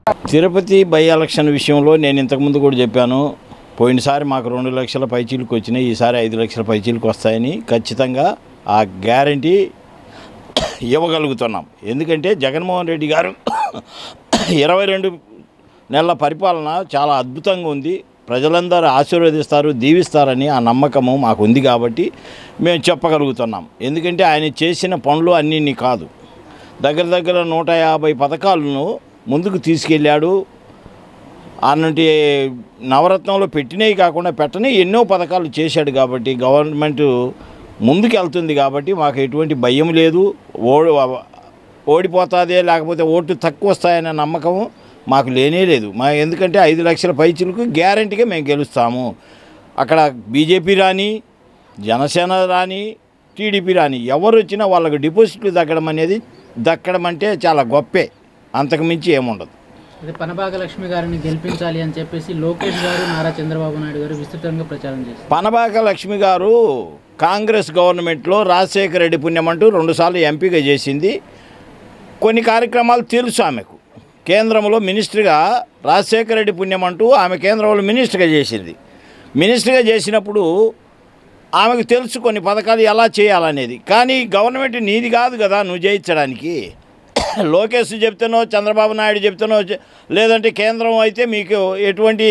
Tirupati by election విషయంలో నేను ఇంతకుముందు కూడా చెప్పాను పోయినసారి మాకు రెండు లక్షల పైచీలకు వచ్చినాయి ఈసారి ఐదు లక్షల పైచీలకు వస్తాయని ఖచ్చితంగా ఆ గ్యారంటీ ఇవ్వగలుగుతున్నాం ఎందుకంటే జగన్మోహన్ రెడ్డి గారు ఇరవై రెండు నెలల పరిపాలన చాలా అద్భుతంగా ఉంది ప్రజలందరూ ఆశీర్వదిస్తారు దీవిస్తారని ఆ నమ్మకము మాకు ఉంది కాబట్టి మేము చెప్పగలుగుతున్నాం ఎందుకంటే ఆయన చేసిన పనులు అన్నీ కాదు దగ్గర దగ్గర నూట యాభై పథకాలను ముందుకు తీసుకెళ్ళాడు అన్నటి నవరత్నంలో పెట్టినవి కాకుండా పెట్టని ఎన్నో పథకాలు చేశాడు కాబట్టి గవర్నమెంట్ ముందుకు వెళ్తుంది కాబట్టి మాకు ఎటువంటి భయం లేదు ఓడి ఓడిపోతాదే లేకపోతే ఓట్లు తక్కువ వస్తాయనే నమ్మకం మాకు లేనే లేదు మా ఎందుకంటే ఐదు లక్షల పైచులకు గ్యారంటీగా మేము గెలుస్తాము అక్కడ బీజేపీ రాని జనసేన రాని టీడీపీ రాని ఎవరు వచ్చినా వాళ్ళకు డిపాజిట్లు దక్కడం అనేది దక్కడం అంటే చాలా గొప్పే అంతకు మించి ఏముండదు అదే పనబాగ లక్ష్మి గారిని గెలిపించాలి అని చెప్పేసి లోకేష్ గారు నారా చంద్రబాబు నాయుడు గారు విస్తృతంగా ప్రచారం చేశారు పనబాక లక్ష్మి గారు కాంగ్రెస్ గవర్నమెంట్లో రాజశేఖర రెడ్డి పుణ్యమంటూ రెండుసార్లు ఎంపీగా చేసింది కొన్ని కార్యక్రమాలు తెలుసు ఆమెకు కేంద్రంలో మినిస్టర్గా రాజశేఖర రెడ్డి పుణ్యమంటూ ఆమె కేంద్రంలో మినిస్టర్గా చేసింది మినిస్టర్గా చేసినప్పుడు ఆమెకు తెలుసు కొన్ని పథకాలు ఎలా చేయాలనేది కానీ గవర్నమెంట్ నీది కాదు కదా నువ్వు చేయించడానికి లోకేష్ చెప్తానో చంద్రబాబు నాయుడు చెప్తానో చె- లేదంటే కేంద్రం అయితే మీకు ఎటువంటి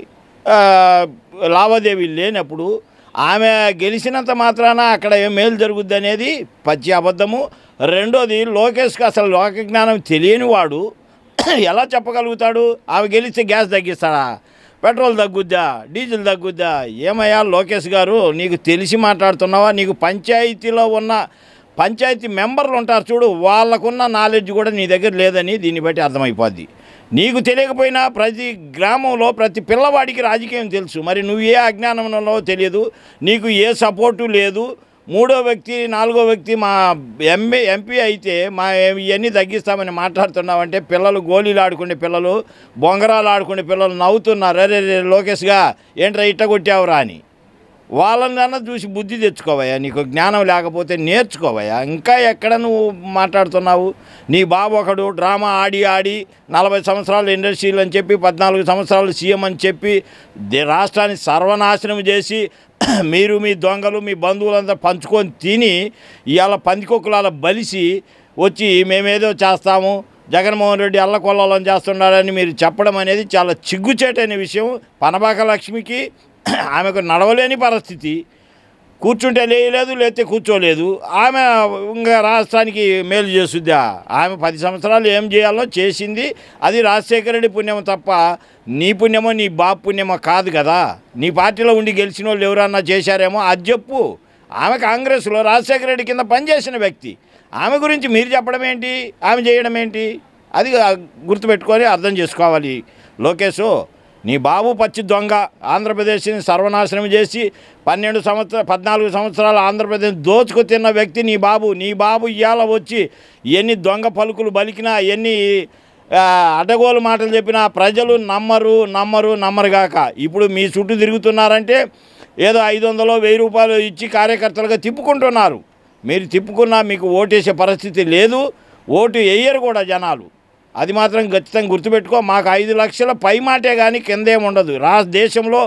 ఆ, లావాదేవీలు లేనప్పుడు ఆమె గెలిచినంత మాత్రాన అక్కడ ఏం మేలు జరుగుద్ది అనేది పచ్చి అబద్ధము రెండోది లోకేష్కి అసలు లోక జ్ఞానం తెలియని వాడు ఎలా చెప్పగలుగుతాడు ఆమె గెలిస్తే గ్యాస్ తగ్గిస్తాడా పెట్రోల్ తగ్గుద్దా డీజిల్ తగ్గుద్దా ఏమయ్యా లోకేష్ గారు నీకు తెలిసి మాట్లాడుతున్నావా నీకు పంచాయతీలో ఉన్న పంచాయతీ మెంబర్లు ఉంటారు చూడు వాళ్ళకున్న నాలెడ్జ్ కూడా నీ దగ్గర లేదని దీన్ని బట్టి అర్థమైపోద్ది నీకు తెలియకపోయినా ప్రతి గ్రామంలో ప్రతి పిల్లవాడికి రాజకీయం తెలుసు మరి నువ్వు ఏ అజ్ఞానంలో తెలియదు నీకు ఏ సపోర్టు లేదు మూడో వ్యక్తి నాలుగో వ్యక్తి మా ఎంపీ ఎంపీ అయితే మా ఇవన్నీ తగ్గిస్తామని మాట్లాడుతున్నామంటే పిల్లలు గోళీలు ఆడుకునే పిల్లలు బొంగరాలు ఆడుకునే పిల్లలు నవ్వుతున్నారు అరే రే లోకేష్గా ఏంట్రా ఇట్ట కొట్టావురా అని వాళ్ళనన్నా చూసి బుద్ధి తెచ్చుకోవయ్యా నీకు జ్ఞానం లేకపోతే నేర్చుకోవయ్యా ఇంకా ఎక్కడ నువ్వు మాట్లాడుతున్నావు నీ బాబు ఒకడు డ్రామా ఆడి ఆడి నలభై సంవత్సరాలు ఇండస్ట్రీలు అని చెప్పి పద్నాలుగు సంవత్సరాలు సీఎం అని చెప్పి దే- రాష్ట్రాన్ని సర్వనాశనం చేసి మీరు మీ దొంగలు మీ బంధువులంతా పంచుకొని తిని ఇవాళ పందికొక్కులాల బలిసి వచ్చి మేమేదో చేస్తాము జగన్మోహన్ రెడ్డి అల్లకొల్లం చేస్తున్నాడని మీరు చెప్పడం అనేది చాలా చిగ్గుచేటైన విషయం పనబాక లక్ష్మికి ఆమెకు నడవలేని పరిస్థితి కూర్చుంటే లేయలేదు లేకపోతే కూర్చోలేదు ఆమె ఇంకా రాష్ట్రానికి మేలు చేస్తుందా ఆమె పది సంవత్సరాలు ఏం చేయాలో చేసింది అది రాజశేఖర రెడ్డి పుణ్యమో తప్ప నీ పుణ్యమో నీ బాబు పుణ్యమో కాదు కదా నీ పార్టీలో ఉండి గెలిచిన వాళ్ళు ఎవరన్నా చేశారేమో అది చెప్పు ఆమె కాంగ్రెస్లో రాజశేఖర రెడ్డి కింద పనిచేసిన వ్యక్తి ఆమె గురించి మీరు చెప్పడం ఏంటి ఆమె చేయడం ఏంటి అది గుర్తుపెట్టుకొని అర్థం చేసుకోవాలి లోకేష్ నీ బాబు పచ్చి దొంగ ఆంధ్రప్రదేశ్ని సర్వనాశనం చేసి పన్నెండు సంవత్సర పద్నాలుగు సంవత్సరాలు ఆంధ్రప్రదేశ్ దోచుకు తిన్న వ్యక్తి నీ బాబు నీ బాబు ఇవాళ వచ్చి ఎన్ని దొంగ పలుకులు బలికినా ఎన్ని ఆ, అడ్డగోలు మాటలు చెప్పినా ప్రజలు నమ్మరు నమ్మరు నమ్మరుగాక ఇప్పుడు మీ చుట్టూ తిరుగుతున్నారంటే ఏదో ఐదు వందలు వెయ్యి రూపాయలు ఇచ్చి కార్యకర్తలుగా తిప్పుకుంటున్నారు మీరు తిప్పుకున్నా మీకు ఓటేసే పరిస్థితి లేదు ఓటు వేయరు కూడా జనాలు అది మాత్రం ఖచ్చితంగా గుర్తుపెట్టుకో మాకు ఐదు లక్షల పై మాటే కానీ కిందేం ఉండదు రా దేశంలో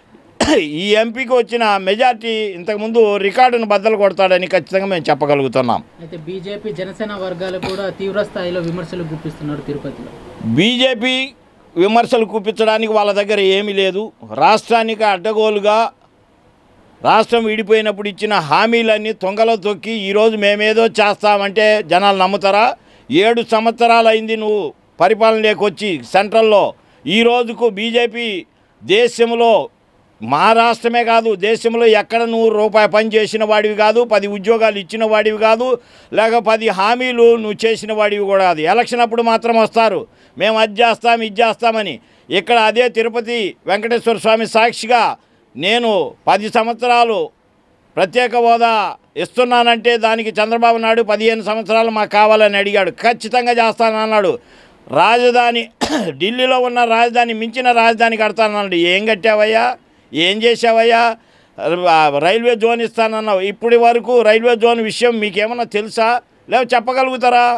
ఈ ఎంపీకి వచ్చిన మెజార్టీ ఇంతకుముందు రికార్డును బద్దలు కొడతాడని ఖచ్చితంగా మేము చెప్పగలుగుతున్నాం అయితే బీజేపీ జనసేన వర్గాలు కూడా తీవ్ర స్థాయిలో విమర్శలు గుప్పిస్తున్నారు తిరుపతిలో బీజేపీ విమర్శలు కూపించడానికి వాళ్ళ దగ్గర ఏమీ లేదు రాష్ట్రానికి అడ్డగోలుగా రాష్ట్రం విడిపోయినప్పుడు ఇచ్చిన హామీలన్నీ తొంగలో తొక్కి ఈరోజు మేమేదో చేస్తామంటే జనాలు నమ్ముతారా ఏడు సంవత్సరాలు అయింది నువ్వు పరిపాలనలోకి వచ్చి సెంట్రల్లో ఈ రోజుకు బీజేపీ దేశంలో మా రాష్ట్రమే కాదు దేశంలో ఎక్కడ నువ్వు రూపాయి పని చేసిన వాడివి కాదు పది ఉద్యోగాలు ఇచ్చిన వాడివి కాదు లేక పది హామీలు నువ్వు చేసిన వాడివి కూడా కాదు ఎలక్షన్ అప్పుడు మాత్రం వస్తారు మేము అది చేస్తాం ఇది చేస్తామని ఇక్కడ అదే తిరుపతి వెంకటేశ్వర స్వామి సాక్షిగా నేను పది సంవత్సరాలు ప్రత్యేక హోదా ఇస్తున్నానంటే దానికి చంద్రబాబు నాయుడు పదిహేను సంవత్సరాలు మాకు కావాలని అడిగాడు ఖచ్చితంగా చేస్తానన్నాడు రాజధాని ఢిల్లీలో ఉన్న రాజధాని మించిన రాజధాని కడతానన్నాడు ఏం కట్టావయ్యా ఏం చేసావయ్యా ఆ, రైల్వే జోన్ ఇస్తానన్నావు ఇప్పటి వరకు రైల్వే జోన్ విషయం మీకేమన్నా తెలుసా లేక చెప్పగలుగుతారా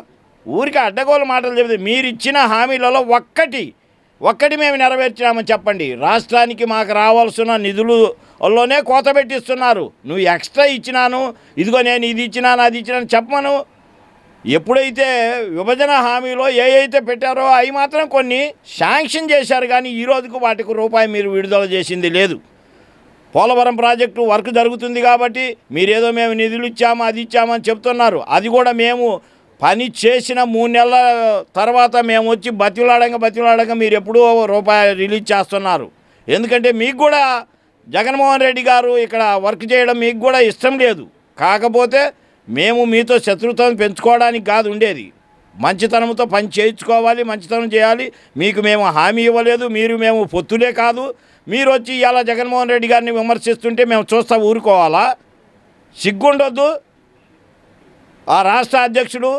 ఊరికి అడ్డగోలు మాటలు చెబితే మీరు ఇచ్చిన హామీలలో ఒక్కటి ఒక్కటి మేము నెరవేర్చామని చెప్పండి రాష్ట్రానికి మాకు రావాల్సిన నిధులులోనే కోత పెట్టిస్తున్నారు నువ్వు ఎక్స్ట్రా ఇచ్చినాను ఇదిగో నేను ఇది ఇచ్చినాను అది ఇచ్చినాను చెప్పమను ఎప్పుడైతే విభజన హామీలో ఏ అయితే పెట్టారో అవి మాత్రం కొన్ని శాంక్షన్ చేశారు కానీ ఈ రోజుకు వాటికి రూపాయి మీరు విడుదల చేసింది లేదు పోలవరం ప్రాజెక్టు వర్క్ జరుగుతుంది కాబట్టి మీరేదో మేము నిధులు ఇచ్చాము అది ఇచ్చామని చెప్తున్నారు అది కూడా మేము పని చేసిన మూడు నెలల తర్వాత మేము వచ్చి బతిలాడంగా బతిలాడంగా మీరు ఎప్పుడూ రూపాయి రిలీజ్ చేస్తున్నారు ఎందుకంటే మీకు కూడా జగన్మోహన్ రెడ్డి గారు ఇక్కడ వర్క్ చేయడం మీకు కూడా ఇష్టం లేదు కాకపోతే మేము మీతో శత్రుత్వం పెంచుకోవడానికి కాదు ఉండేది మంచితనంతో పని చేయించుకోవాలి మంచితనం చేయాలి మీకు మేము హామీ ఇవ్వలేదు మీరు మేము పొత్తులే కాదు మీరు వచ్చి ఇలా జగన్మోహన్ రెడ్డి గారిని విమర్శిస్తుంటే మేము చూస్తా ఊరుకోవాలా సిగ్గుండొద్దు ఆ రాష్ట్ర అధ్యక్షుడు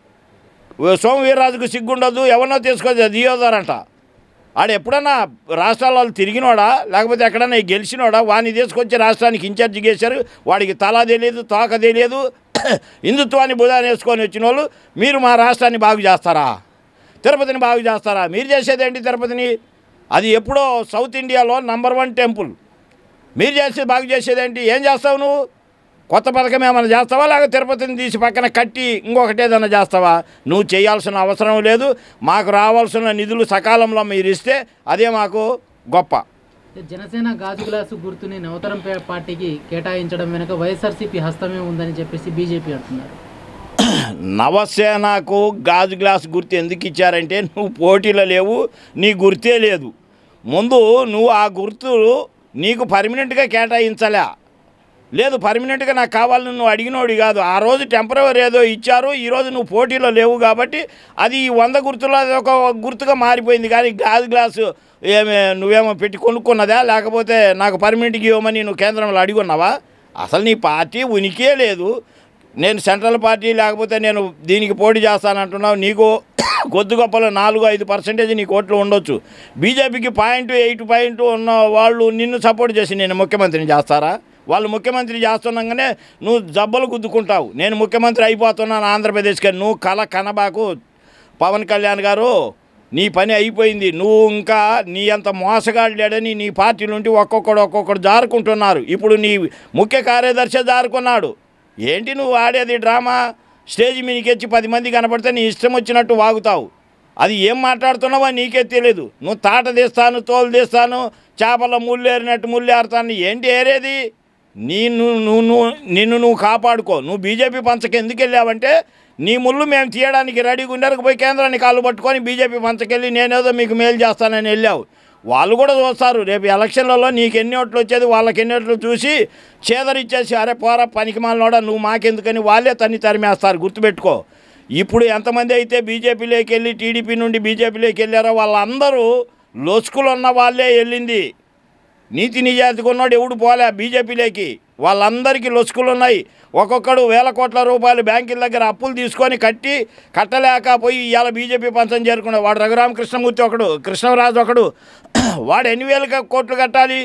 సోము వీర్రాజుకు సిగ్గుండొద్దు ఎవరినో తీసుకొచ్చి దియోదరంట ఆడు ఎప్పుడన్నా రాష్ట్రాల వాళ్ళు తిరిగినోడా లేకపోతే ఎక్కడన్నా గెలిచినోడా వాడిని తీసుకొచ్చి రాష్ట్రానికి ఇన్ఛార్జి చేశారు వాడికి తల తెలియదు తోక తెలియదు హిందుత్వాన్ని బుధాన్ని వేసుకొని వచ్చిన వాళ్ళు మీరు మా రాష్ట్రాన్ని బాగు చేస్తారా తిరుపతిని బాగు చేస్తారా మీరు చేసేదేంటి తిరుపతిని అది ఎప్పుడో సౌత్ ఇండియాలో నంబర్ వన్ టెంపుల్ మీరు చేసేది బాగు చేసేదేంటి ఏం చేస్తావు నువ్వు కొత్త పథకం ఏమైనా చేస్తావా లేక తిరుపతిని తీసి పక్కన కట్టి ఇంకొకటి ఏదైనా చేస్తావా నువ్వు చేయాల్సిన అవసరం లేదు మాకు రావాల్సిన నిధులు సకాలంలో మీరు ఇస్తే అదే మాకు గొప్ప జనసేన గాజు గ్లాసు గుర్తుని నవతరం పే- పార్టీకి కేటాయించడం వెనుక వైఎస్ఆర్సీపీ హస్తమే ఉందని చెప్పేసి బీజేపీ అంటున్నారు నవసేనకు గాజు గ్లాస్ గుర్తు ఎందుకు ఇచ్చారంటే నువ్వు పోటీలో లేవు నీ గుర్తే లేదు ముందు నువ్వు ఆ గుర్తు నీకు పర్మనెంట్గా కేటాయించలే లేదు పర్మనెంట్గా నాకు కావాలని నువ్వు అడిగినోడి కాదు ఆ రోజు టెంపరవరీ ఏదో ఇచ్చారు ఈరోజు నువ్వు పోటీలో లేవు కాబట్టి అది ఈ వంద గుర్తులో అది ఒక గుర్తుగా మారిపోయింది కానీ గాజు గ్లాసు ఏమి నువ్వేమో పెట్టి కొనుక్కున్నదా లేకపోతే నాకు పర్మనెంట్గా ఇవ్వమని నువ్వు కేంద్రంలో అడిగి ఉన్నావా అసలు నీ పార్టీ ఉనికే లేదు నేను సెంట్రల్ పార్టీ లేకపోతే నేను దీనికి పోటీ చేస్తానంటున్నావు నీకు కొద్ది గొప్పలో నాలుగు ఐదు పర్సెంటేజ్ నీ ఓట్లు ఉండొచ్చు బీజేపీకి పాయింట్ ఎయిట్ పాయింట్ ఉన్న వాళ్ళు నిన్ను సపోర్ట్ చేసి నేను ముఖ్యమంత్రిని చేస్తారా వాళ్ళు ముఖ్యమంత్రి చేస్తున్నాగానే నువ్వు జబ్బలు గుద్దుకుంటావు నేను ముఖ్యమంత్రి అయిపోతున్నాను ఆంధ్రప్రదేశ్కి నువ్వు కల కనబాకు పవన్ కళ్యాణ్ గారు నీ పని అయిపోయింది నువ్వు ఇంకా నీ అంత మోసగాడు లేడని నీ పార్టీ నుండి ఒక్కొక్కడు ఒక్కొక్కడు జారుకుంటున్నారు ఇప్పుడు నీ ముఖ్య కార్యదర్శి జారుకున్నాడు ఏంటి నువ్వు ఆడేది డ్రామా స్టేజ్ మీదకి పది మంది కనపడితే నీ ఇష్టం వచ్చినట్టు వాగుతావు అది ఏం మాట్లాడుతున్నావో నీకే తెలియదు నువ్వు తాట తీస్తాను తోలు తీస్తాను చేపల ముళ్ళు ఏరినట్టు ముళ్ళు ఏరుతాను ఏంటి ఏరేది నీ నువ్వు నువ్వు నువ్వు నిన్ను నువ్వు కాపాడుకో నువ్వు బీజేపీ పంచకి ఎందుకు వెళ్ళావంటే నీ ముళ్ళు మేము తీయడానికి రెడీగా ఉండరకు పోయి కేంద్రాన్ని కాళ్ళు పట్టుకొని బీజేపీ పంచకెళ్ళి నేనేదో మీకు మేలు చేస్తానని వెళ్ళావు వాళ్ళు కూడా చూస్తారు రేపు ఎలక్షన్లలో నీకు ఎన్ని ఓట్లు వచ్చేది వాళ్ళకి ఎన్ని ఓట్లు చూసి చేదరిచ్చేసి అరే పోరా పనికి మాలనోడా నువ్వు మాకెందుకని వాళ్ళే తన్ని తరిమేస్తారు గుర్తుపెట్టుకో ఇప్పుడు ఎంతమంది అయితే బీజేపీలోకి వెళ్ళి టీడీపీ నుండి బీజేపీలోకి వెళ్ళారో వాళ్ళందరూ లొసుకులు ఉన్న వాళ్ళే వెళ్ళింది నీతి నిజాయితీగా ఉన్నాడు ఎవడు పోలే బీజేపీలోకి వాళ్ళందరికీ లొసుకులు ఉన్నాయి ఒక్కొక్కడు వేల కోట్ల రూపాయలు బ్యాంకుల దగ్గర అప్పులు తీసుకొని కట్టి కట్టలేక పోయి ఇవాళ బీజేపీ పంచం చేరుకున్నాడు వాడు రఘురామకృష్ణమూర్తి ఒకడు కృష్ణరాజు ఒకడు వాడు ఎన్ని వేల కోట్లు కట్టాలి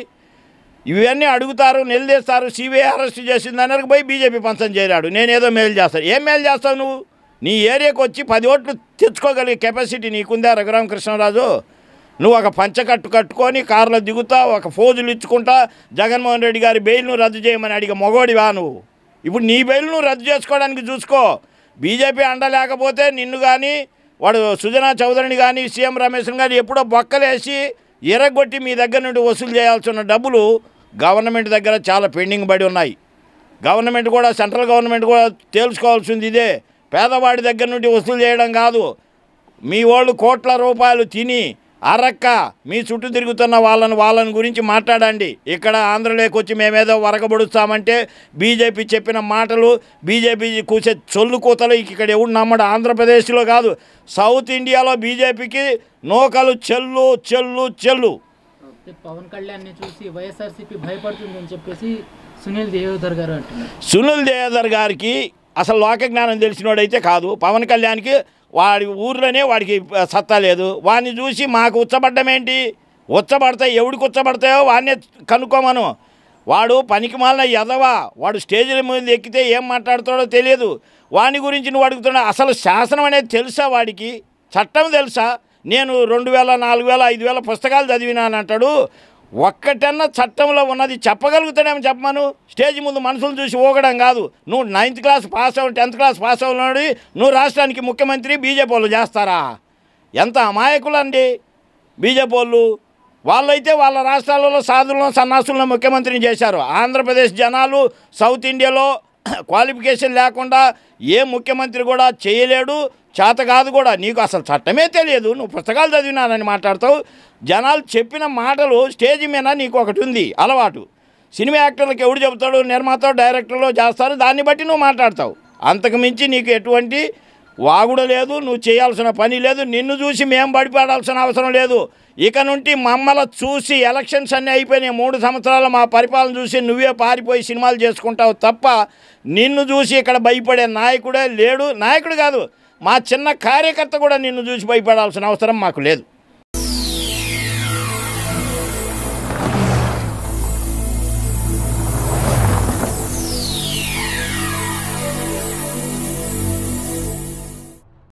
ఇవన్నీ అడుగుతారు నిలదీస్తారు సిబిఐ అరెస్ట్ చేసింది అన్నరకు పోయి బీజేపీ పంచం చేరాడు నేనేదో మేలు చేస్తాను ఏం మేలు చేస్తావు నువ్వు నీ ఏరియాకి వచ్చి పది ఓట్లు తెచ్చుకోగలిగే కెపాసిటీ నీకుందా రఘురామకృష్ణరాజు నువ్వు ఒక పంచకట్టు కట్టుకొని కారులో దిగుతా ఒక ఫోజులు ఇచ్చుకుంటా జగన్మోహన్ రెడ్డి గారి బెయిల్ను రద్దు చేయమని అడిగే మొగోడివా నువ్వు ఇప్పుడు నీ బెయిల్ను రద్దు చేసుకోవడానికి చూసుకో బీజేపీ అండ లేకపోతే నిన్ను కానీ వాడు సుజనా చౌదరిని కానీ సీఎం రమేష్ని కానీ ఎప్పుడో బొక్కలేసి ఎరగొట్టి మీ దగ్గర నుండి వసూలు చేయాల్సిన డబ్బులు గవర్నమెంట్ దగ్గర చాలా పెండింగ్ పడి ఉన్నాయి గవర్నమెంట్ కూడా సెంట్రల్ గవర్నమెంట్ కూడా తేల్చుకోవాల్సింది ఇదే పేదవాడి దగ్గర నుండి వసూలు చేయడం కాదు మీ వాళ్ళు కోట్ల రూపాయలు తిని అరక్క మీ చుట్టూ తిరుగుతున్న వాళ్ళని వాళ్ళని గురించి మాట్లాడండి ఇక్కడ ఆంధ్రలోకి వచ్చి మేమేదో వరకబడుస్తామంటే బీజేపీ చెప్పిన మాటలు బీజేపీ కూసే చొల్లు కూతలు ఇక్కడ ఎవడు నమ్మడు ఆంధ్రప్రదేశ్లో కాదు సౌత్ ఇండియాలో బీజేపీకి నోకలు చెల్లు చెల్లు చెల్లు అయితే పవన్ కళ్యాణ్ని చూసి వైఎస్ఆర్సీపీ భయపడుతుంది అని చెప్పేసి సునీల్ దేవధర్ గారు అంటున్నారు సునీల్ దేవదర్ గారికి అసలు లోక జ్ఞానం తెలిసినోడైతే కాదు పవన్ కళ్యాణ్కి వాడి ఊర్లోనే వాడికి సత్తా లేదు వాడిని చూసి మాకు ఉచ్చబడ్డం ఏంటి ఉచ్చబడతాయి ఎవడికి ఉచ్చబడతాయో వాడినే కనుక్కోమను వాడు పనికి మాలిన ఎదవా వాడు స్టేజ్ల మీద ఎక్కితే ఏం మాట్లాడతాడో తెలియదు వాని గురించి నువ్వు అడుగుతున్నావు అసలు శాసనం అనేది తెలుసా వాడికి చట్టం తెలుసా నేను రెండు వేల నాలుగు వేల ఐదు వేల పుస్తకాలు చదివినాను అంటాడు ఒక్కటన్నా చట్టంలో ఉన్నది చెప్పగలుగుతాడేమో చెప్పమను స్టేజ్ ముందు మనుషులు చూసి ఊగడం కాదు నువ్వు నైన్త్ క్లాస్ పాస్ అవ్వ టెన్త్ క్లాస్ పాస్ అవ్వనాడు నువ్వు రాష్ట్రానికి ముఖ్యమంత్రి బీజేపీ వాళ్ళు చేస్తారా ఎంత అమాయకులండి బీజేపీ వాళ్ళు వాళ్ళైతే వాళ్ళ రాష్ట్రాలలో సాధులను సన్నాసులను ముఖ్యమంత్రిని చేశారు ఆంధ్రప్రదేశ్ జనాలు సౌత్ ఇండియాలో క్వాలిఫికేషన్ లేకుండా ఏ ముఖ్యమంత్రి కూడా చేయలేడు చేత కాదు కూడా నీకు అసలు చట్టమే తెలియదు నువ్వు పుస్తకాలు చదివినానని మాట్లాడతావు జనాలు చెప్పిన మాటలు స్టేజ్ మీద నీకు ఒకటి ఉంది అలవాటు సినిమా యాక్టర్లకు ఎవడు చెబుతాడు నిర్మాత డైరెక్టర్లు చేస్తారు దాన్ని బట్టి నువ్వు మాట్లాడతావు అంతకు మించి నీకు ఎటువంటి వాగుడ లేదు నువ్వు చేయాల్సిన పని లేదు నిన్ను చూసి మేము బడిపడాల్సిన అవసరం లేదు ఇక నుండి మమ్మల్ని చూసి ఎలక్షన్స్ అన్నీ అయిపోయినాయి మూడు సంవత్సరాలు మా పరిపాలన చూసి నువ్వే పారిపోయి సినిమాలు చేసుకుంటావు తప్ప నిన్ను చూసి ఇక్కడ భయపడే నాయకుడే లేడు నాయకుడు కాదు మా చిన్న కార్యకర్త కూడా నిన్ను చూసి భయపడాల్సిన అవసరం మాకు లేదు